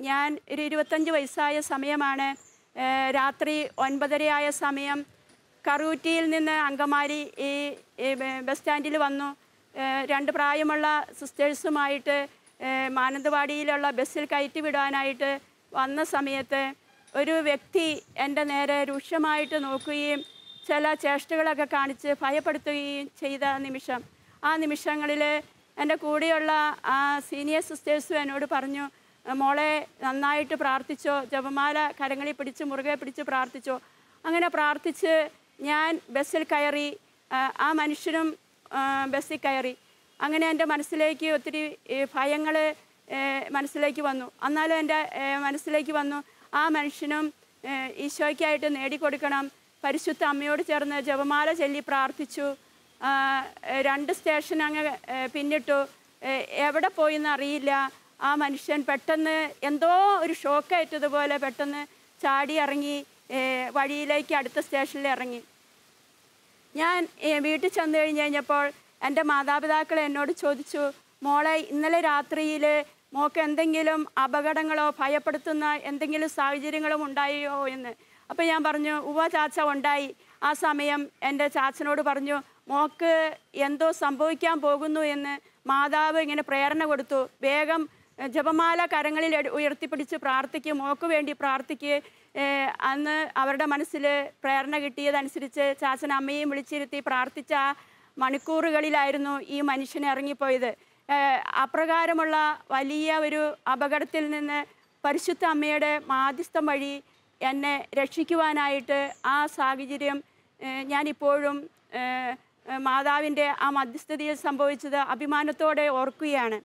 ഞാൻ ഒരു ഇരുപത്തഞ്ച് വയസ്സായ സമയമാണ് ഏഹ് രാത്രി ഒൻപതരയായ സമയം കറൂറ്റിയിൽ നിന്ന് അങ്കമാലി ഈ ഈ ബ- ബസ് സ്റ്റാൻഡിൽ വന്നു ഏഹ് രണ്ട് പ്രായമുള്ള സിസ്റ്റേഴ്സുമായിട്ട് ഏഹ് മാനന്തവാടിയിലുള്ള ബസ്സിൽ കയറ്റി വിടാനായിട്ട് വന്ന സമയത്ത് ഒരു വ്യക്തി എൻ്റെ നേരെ രൂക്ഷമായിട്ട് നോക്കുകയും ചില ചേഷ്ടകളൊക്കെ കാണിച്ച് ഭയപ്പെടുത്തുകയും ചെയ്ത നിമിഷം ആ നിമിഷങ്ങളിൽ എൻ്റെ കൂടെയുള്ള ആ സീനിയർ സിസ്റ്റേഴ്സും എന്നോട് പറഞ്ഞു മോളെ നന്നായിട്ട് പ്രാർത്ഥിച്ചോ ജപമാല കരങ്ങളിൽ പിടിച്ച് മുറുകെ പിടിച്ച് പ്രാർത്ഥിച്ചോ അങ്ങനെ പ്രാർത്ഥിച്ച് ഞാൻ ബസ്സിൽ കയറി ആ, ആ മനുഷ്യനും ആ, ബസ്സിൽ കയറി അങ്ങനെ എൻ്റെ മനസ്സിലേക്ക് ഒത്തിരി ഭയങ്ങൾ മനസ്സിലേക്ക് വന്നു എന്നാലും എൻ്റെ ഏ, മനസ്സിലേക്ക് വന്നു ആ മനുഷ്യനും ഏ, ഈശോയ്ക്കായിട്ട് നേടിക്കൊടുക്കണം പരിശുദ്ധ അമ്മയോട് ചേർന്ന് ജപമാല ചൊല്ലി പ്രാർത്ഥിച്ചു ആ, രണ്ട് സ്റ്റേഷൻ അങ്ങ് ഏ, പിന്നിട്ടു ഏ, എവിടെ പോയിന്ന് അറിയില്ല ആ മനുഷ്യൻ പെട്ടെന്ന് എന്തോ ഒരു ഷോക്കേറ്റതുപോലെ പെട്ടെന്ന് ചാടി ഇറങ്ങി ഏ, വഴിയിലേക്ക് അടുത്ത സ്റ്റേഷനിൽ ഇറങ്ങി ഞാൻ ഏ, വീട്ടിൽ ചെന്ന് കഴിഞ്ഞ് കഴിഞ്ഞപ്പോൾ എൻ്റെ മാതാപിതാക്കൾ എന്നോട് ചോദിച്ചു മോളെ ഇന്നലെ രാത്രിയിൽ മോക്ക് എന്തെങ്കിലും അപകടങ്ങളോ ഭയപ്പെടുത്തുന്ന എന്തെങ്കിലും സാഹചര്യങ്ങളും ഉണ്ടായോ എന്ന് അപ്പോൾ ഞാൻ പറഞ്ഞു ഉവ്വ ചാച്ച ഉണ്ടായി ആ സമയം എൻ്റെ ചാച്ചനോട് പറഞ്ഞു മോക്ക് എന്തോ സംഭവിക്കാൻ പോകുന്നു എന്ന് മാതാവ് ഇങ്ങനെ പ്രേരണ കൊടുത്തു വേഗം ഏ, ജപമാല കരങ്ങളിൽ എടു- ഉയർത്തിപ്പിടിച്ച് പ്രാർത്ഥിക്കും മോക്ക് വേണ്ടി പ്രാർത്ഥിക്കുക അന്ന് അവരുടെ മനസ്സിൽ പ്രേരണ കിട്ടിയതനുസരിച്ച് ചാച്ചൻ അമ്മയെയും വിളിച്ചിരുത്തി പ്രാർത്ഥിച്ച ആ മണിക്കൂറുകളിലായിരുന്നു ഈ മനുഷ്യൻ ഇറങ്ങിപ്പോയത് ഏ, അപ്രകാരമുള്ള വലിയ ഒരു അപകടത്തിൽ നിന്ന് പരിശുദ്ധ അമ്മയുടെ മാധ്യസ്ഥം വഴി എന്നെ രക്ഷിക്കുവാനായിട്ട് ആ സാഹചര്യം ഏ, ഞാനിപ്പോഴും ഏ, ഏ, മാതാവിൻ്റെ ആ മധ്യസ്ഥതയിൽ സംഭവിച്ചത് അഭിമാനത്തോടെ ഓർക്കുകയാണ്